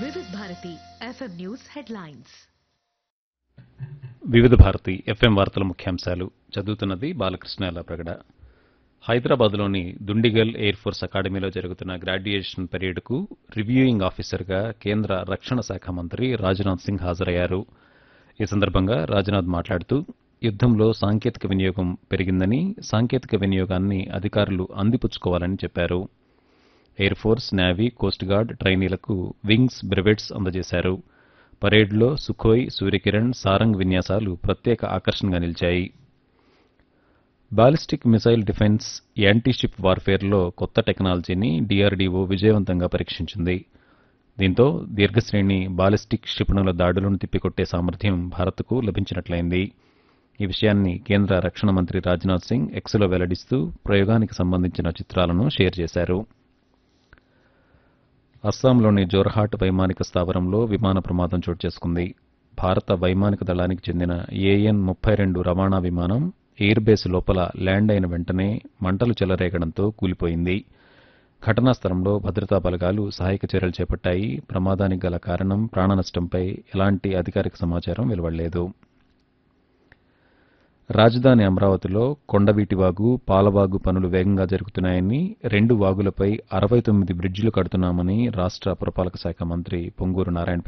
వివిధ Bharati FM news headlines వివిధ Bharati FM వార్తల ముఖ్యాంశాలు చదువుతున్నది బాలకృష్ణ ప్రగడ హైదరాబాద్లోని దుండిగల్ ఎయిర్ ఫోర్స్ అకాడమీలో జరుగుతున్న గ్రాడ్యుయేషన్ పరేడ్కు రివ్యూయింగ్ ఆఫీసర్గా కేంద్ర రక్షణ శాఖ మంత్రి రాజ్నాథ్ సింగ్ హాజరయ్యారు ఈ సందర్భంగా రాజ్నాథ్ మాట్లాడుతూ యుద్దంలో సాంకేతిక వినియోగం పెరిగిందని సాంకేతిక వినియోగాన్ని అధికారులు అందిపుచ్చుకోవాలని చెప్పారు air force navy coast guard ట్రైనీలకు వింగ్స్ బ్రెవెట్స్ అందజేశారు పరేడ్లో సుఖోయ్ సూర్యకిరణ్ సారంగ్ విన్యాసాలు ప్రత్యేక ఆకర్షణగా నిలిచాయి బాలిస్టిక్ మిసైల్ డిఫెన్స్ యాంటీషిప్ వార్ఫేర్లో కొత్త టెక్నాలజీని డీఆర్డీఓ విజయవంతంగా పరీక్షించింది దీంతో దీర్ఘశ్రేణి బాలిస్టిక్ క్షిపణుల దాడులను తిప్పికొట్టే సామర్థ్యం భారత్కు లభించినట్లయింది ఈ విషయాన్ని కేంద్ర రక్షణ మంత్రి రాజ్నాథ్ సింగ్ ఎక్స్లో వెల్లడిస్తూ ప్రయోగానికి సంబంధించిన చిత్రాలను షేర్ చేశారు అస్సాంలోని జోర్హాట్ వైమానిక స్థావరంలో విమాన ప్రమాదం చోటు చేసుకుంది భారత వైమానిక దళానికి చెందిన ఏఎన్ ముప్పై రెండు రవాణా విమానం ఎయిర్ బేస్ లోపల ల్యాండ్ అయిన వెంటనే మంటలు చెలరేగడంతో కూలిపోయింది ఘటనా స్థలంలో భద్రతా బలగాలు సహాయక చర్యలు చేపట్టాయి ప్రమాదానికి గల కారణం ప్రాణనష్టంపై ఎలాంటి అధికారిక సమాచారం వెలువడలేదు రాజధాని అమరావతిలో కొండవీటి వాగు పాలవాగు పనులు వేగంగా జరుగుతున్నాయని రెండు వాగులపై అరవై తొమ్మిది బ్రిడ్జిలు కడుతున్నామని రాష్ట్ర పురపాలక శాఖ మంత్రి పొంగూరు నారాయణ